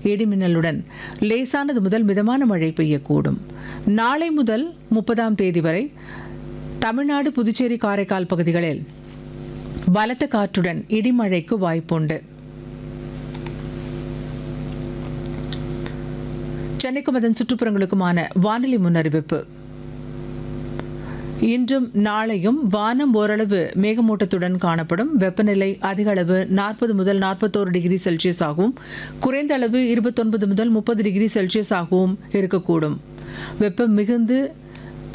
இடிமின்னலுடன் லேசானது முதல் மிதமான மழை பெய்யக்கூடும் நாளை முதல் முப்பதாம் தேதி வரை தமிழ்நாடு புதுச்சேரி காரைக்கால் பகுதிகளில் பலத்த காற்றுடன் இடிமழைக்கு வாய்ப்புண்டு சென்னைக்கும் அதன் சுற்றுப்புறங்களுக்குமான வானிலை முன்னறிவிப்பு இன்றும் நாளையும் வானம் ஓரளவு மேகமூட்டத்துடன் காணப்படும் வெப்பநிலை அதிக அளவு நாற்பது முதல் நாற்பத்தோரு டிகிரி செல்சியஸ் ஆகவும் குறைந்த அளவு இருபத்தொன்பது முதல் முப்பது டிகிரி செல்சியஸ் ஆகவும் இருக்கக்கூடும் வெப்பம் மிகுந்து